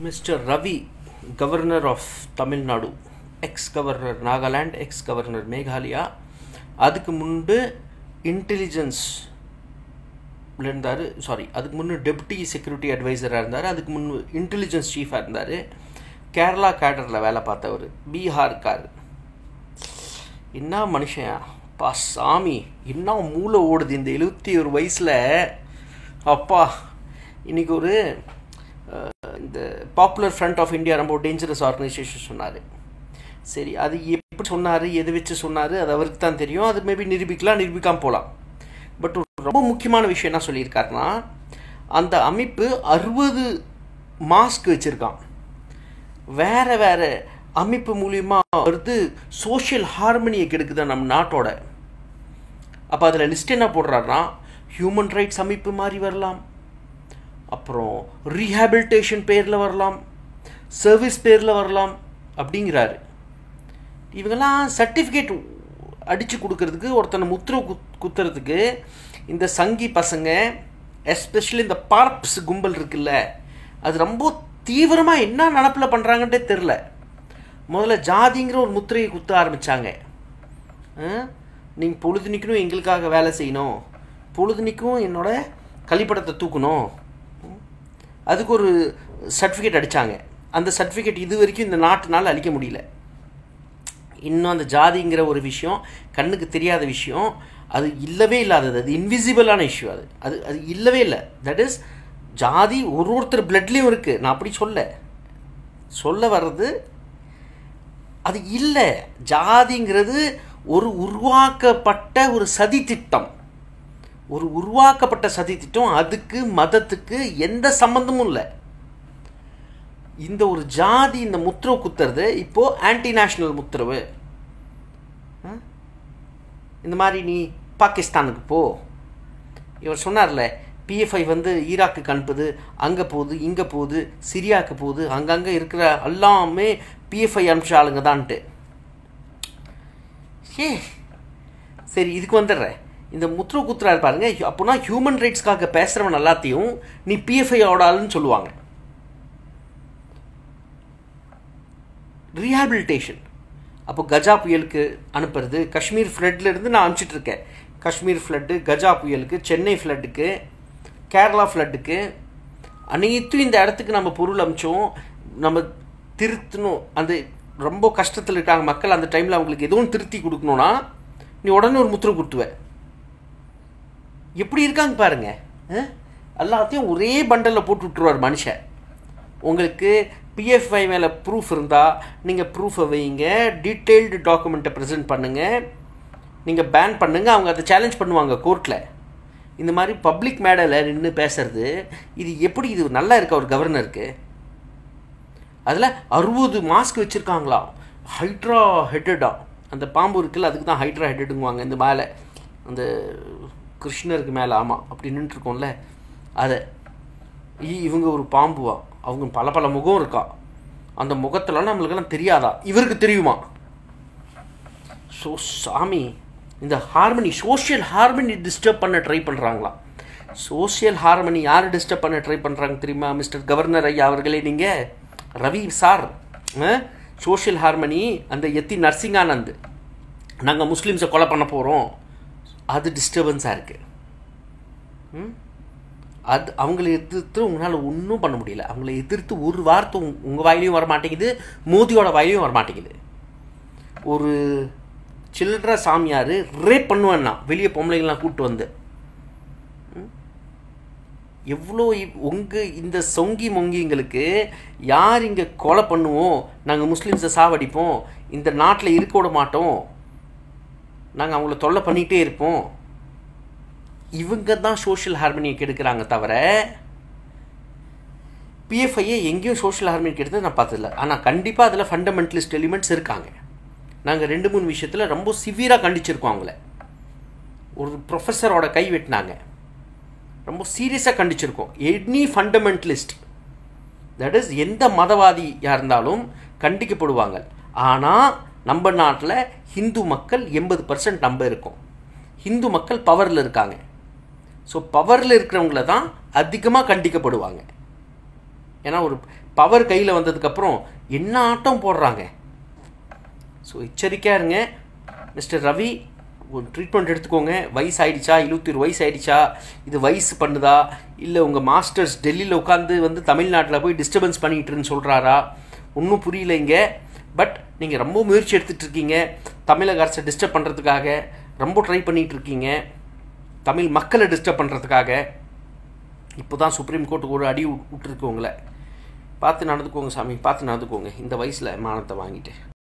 Mister Ravi governor of Tamil Nadu ex governor Nagaland ex governor Meghalaya அதுக்கு முன்பு intelligence இருந்தார் சாரி அதுக்கு முன்னே டெப்டி செக்யூரிட்டி அட்வைசராக இருந்தார் அதுக்கு முன் இன்டெலிஜென்ஸ் சீஃபாக இருந்தார் கேரளா கேடரில் வேலை பார்த்தவர் பீகார்கார் என்ன மனுஷன் பா சாமி என்ன மூளை ஓடுது இந்த எழுபத்தி ஒரு வயசில் அப்பா இன்னைக்கு ஒரு அஹ், இந்த பாப்புலர் ஃப்ரண்ட் ஆஃப் இந்தியா ரொம்ப டேஞ்சரஸ் ஆர்கனைசேஷன் சொன்னார் சரி அது எப்படி சொன்னார் எது வச்சு சொன்னார் அது அவருக்கு தான் தெரியும் அது மேபி நிரூபிக்கலாம் நிரூபிக்காமல் போகலாம் பட் ரொம்ப முக்கியமான விஷயம் என்ன சொல்லியிருக்காருன்னா அந்த அமைப்பு அறுபது மாஸ்க் வச்சுருக்கான் வேற வேற அமைப்பு மூலியமா வருது சோஷியல் ஹார்மனியை கெடுக்குது நம்ம நாட்டோட அப்போ அதில் லிஸ்ட் என்ன போடுறாருன்னா ஹியூமன் ரைட்ஸ் அமைப்பு மாதிரி வரலாம் அப்புறம் ரீஹாபிலிட்டேஷன் பேரில் வரலாம் சர்வீஸ் பேரில் வரலாம் அப்படிங்கிறாரு இவங்கெல்லாம் சர்டிஃபிகேட் அடித்து கொடுக்கறதுக்கு ஒருத்தனை முத்திரை குத் குத்துறதுக்கு இந்த சங்கி பசங்க எஸ்பெஷலி இந்த பார்ப்ஸ் கும்பல் இருக்குல்ல அது ரொம்ப தீவிரமாக என்ன நடப்பில் பண்ணுறாங்கன்றே தெரில முதல்ல ஜாதிங்கிற ஒரு முத்திரையை குத்த ஆரம்பித்தாங்க நீங்கள் பொழுதுனிக்கணும் எங்களுக்காக வேலை செய்யணும் பொழுதுனிக்கும் என்னோட கழிப்படத்தை தூக்கணும் அதுக்கு ஒரு சர்டிஃபிகேட் அடித்தாங்க அந்த சர்டிஃபிகேட் இது வரைக்கும் இந்த நாட்டுனால அளிக்க முடியல இன்னும் அந்த ஜாதிங்கிற ஒரு விஷயம் கண்ணுக்கு தெரியாத விஷயம் அது இல்லவே இல்லாதது அது இன்விசிபிளான இஷ்யூ அது அது அது இல்லவே இல்லை தட் இஸ் ஜாதி ஒரு ஒருத்தர் பிளட்லேயும் இருக்குது நான் அப்படி சொல்ல சொல்ல வர்றது அது இல்லை ஜாதிங்கிறது ஒரு உருவாக்கப்பட்ட ஒரு சதி திட்டம் ஒரு உருவாக்கப்பட்ட சதி திட்டம் அதுக்கு மதத்துக்கு எந்த சம்பந்தமும் இல்லை இந்த ஒரு ஜாதி இந்த முத்திரவு குத்துறது இப்போ ஆன்டி நேஷனல் முத்திரவு ஆ? இந்த மாதிரி நீ பாகிஸ்தானுக்கு போ இவர் சொன்னார்ல பிஎஃப்ஐ வந்து ஈராக்குக்கு அனுப்புது அங்கே போகுது இங்கே போகுது சிரியாவுக்கு போகுது அங்கங்கே இருக்கிற எல்லாமே பிஎஃப்ஐ அனுப்பிச்ச ஆளுங்க தான்ட்டு ஏ சரி இதுக்கு வந்துடுறேன் இந்த முத்ரு குத்துறாரு பாருங்க அப்போனா ஹியூமன் ரைட்ஸ்க்காக பேசுகிறவன் எல்லாத்தையும் நீ பிஎஃப்ஐயோட ஆளுன்னு சொல்லுவாங்க ரீஹாபிலிட்டேஷன் அப்போ கஜா புயலுக்கு அனுப்புறது காஷ்மீர் ஃப்ளட்ல இருந்து நான் அனுப்பிச்சிட்டு இருக்கேன் காஷ்மீர் ஃப்ளட்டு கஜா புயலுக்கு சென்னை ஃப்ளட்டுக்கு கேரளா ஃப்ளட்டுக்கு அனைத்தும் இந்த இடத்துக்கு நம்ம பொருள் அமிச்சோம் நம்ம திருத்தணும் அந்த ரொம்ப கஷ்டத்தில் இருக்காங்க மக்கள் அந்த டைமில் அவங்களுக்கு எதுவும் திருத்தி கொடுக்கணும்னா நீ உடனே ஒரு முத்திரை குத்துவ எப்படி இருக்காங்க பாருங்க அஹ்? எல்லாத்தையும் ஒரே பண்டலில் போட்டு விட்டுருவார் மனுஷன் உங்களுக்கு பிஎஃப்ஐ மேலே ப்ரூஃப் இருந்தால் நீங்கள் ப்ரூஃபை வைங்க டீட்டெயில்டு டாக்குமெண்ட்டை ப்ரெசென்ட் பண்ணுங்கள் நீங்கள் பேன் பண்ணுங்கள் அவங்க அதை சேலஞ்ச் பண்ணுவாங்க கோர்ட்டில் இந்த மாதிரி பப்ளிக் மேடையில் நின்று பேசுறது இது எப்படி இது நல்லா இருக்கா ஒரு கவர்னருக்கு அதில் அறுபது மாஸ்க் வச்சுருக்காங்களாம் ஹைட்ரா ஹெட்டடா அந்த பாம்பு இருக்குல்ல அதுக்கு தான் ஹைட்ரா ஹெட்டடுங்குவாங்க இந்த மேலே அந்த கிருஷ்ணருக்கு மேலே ஆமாம் அப்படி நின்றுருக்கோம்ல அதை இ- இவங்க ஒரு பாம்புவா அவங்க பல பல முகம் இருக்கா அந்த முகத்துலலாம் நம்மளுக்கெல்லாம் தெரியாதா இவருக்கு தெரியுமா ஸோ சாமி இந்த ஹார்மனி சோஷியல் ஹார்மனி டிஸ்டர்ப் பண்ண ட்ரை பண்ணுறாங்களாம் சோஷியல் ஹார்மனி யார் டிஸ்டர்ப் பண்ண ட்ரை பண்ணுறாங்க தெரியுமா மிஸ்டர் கவர்னர் ஐயா அவர்களே நீங்கள் ரவி சார் சோஷியல் ஹார்மனி அந்த எத்தி நர்சிங்கானந்த் நாங்கள் முஸ்லீம்ஸை கொலை பண்ண போகிறோம் அது டிஸ்டர்பன்ஸாக இருக்குது அது அவங்கள எதிர்த்து உங்களால் ஒன்றும் பண்ண முடியல அவங்கள எதிர்த்து ஒரு வார்த்தை உங்கள் வாயிலையும் வர மாட்டேங்குது மோதியோட வாயிலையும் வர மாட்டேங்குது ஒரு சில்லற சாமியார் ரேப் பண்ணுவேன்னா வெளியே பொம்பளைங்களாம் கூப்பிட்டு வந்து ம்? எவ்வளோ உங்கள் இந்த சொங்கி மொங்கிங்களுக்கு யார் இங்கே கொலை பண்ணுவோம் நாங்கள் முஸ்லீம்ஸை சாவடிப்போம் இந்த நாட்டில் இருக்க விட மாட்டோம் நாங்கள் அவங்கள தொல்லை பண்ணிகிட்டே இருப்போம் இவங்க தான் சோஷியல் ஹார்மனியை கெடுக்கிறாங்க தவிர பிஎஃப்ஐயை எங்கேயும் சோஷியல் ஹார்மனி கெடுத்தது நான் பார்த்ததில்ல ஆனால் கண்டிப்பாக அதில் ஃபண்டமெண்டலிஸ்ட் எலிமெண்ட்ஸ் இருக்காங்க நாங்கள் ரெண்டு மூணு விஷயத்தில் ரொம்ப சிவியராக கண்டிச்சிருக்கோம் அவங்கள ஒரு ப்ரொஃபஸரோட கை வெட்டினாங்க ரொம்ப சீரியஸாக கண்டிச்சிருக்கோம் எனி ஃபண்டமெண்டலிஸ்ட் தட் இஸ் எந்த மதவாதியாக இருந்தாலும் கண்டிக்கப்படுவாங்க ஆனால் நம்ம நாட்டில் ஹிந்து மக்கள் எண்பது பர்சன்ட் நம்ப இருக்கோம் ஹிந்து மக்கள் பவரில் இருக்காங்க ஸோ பவரில் இருக்கிறவங்கள தான் அதிகமாக கண்டிக்கப்படுவாங்க ஏன்னா ஒரு பவர் கையில் வந்ததுக்கப்புறம் என்ன ஆட்டம் போடுறாங்க ஸோ எச்சரிக்கையாக இருங்க மிஸ்டர் ரவி ஒரு ட்ரீட்மெண்ட் எடுத்துக்கோங்க வயசு ஆயிடுச்சா இருபத்தி வயசு ஆயிடுச்சா இது வயசு பண்ணுதா இல்லை உங்கள் மாஸ்டர்ஸ் டெல்லியில் உட்காந்து வந்து தமிழ்நாட்டில் போய் டிஸ்டர்பன்ஸ் பண்ணிட்டுருன்னு சொல்கிறாரா ஒன்றும் புரியல இங்கே பட் நீங்கள் ரொம்ப முயற்சி எடுத்துகிட்டு இருக்கீங்க தமிழக அரசை டிஸ்டர்ப் பண்ணுறதுக்காக ரொம்ப ட்ரை பண்ணிகிட்டு இருக்கீங்க தமிழ் மக்களை டிஸ்டர்ப் பண்ணுறதுக்காக இப்போ தான் சுப்ரீம் கோர்ட்டுக்கு ஒரு அடி விட்டுருக்கு உங்களை பார்த்து நடந்துக்கோங்க சாமி பார்த்து நடந்துக்கோங்க இந்த வயசில் மானத்தை வாங்கிட்டு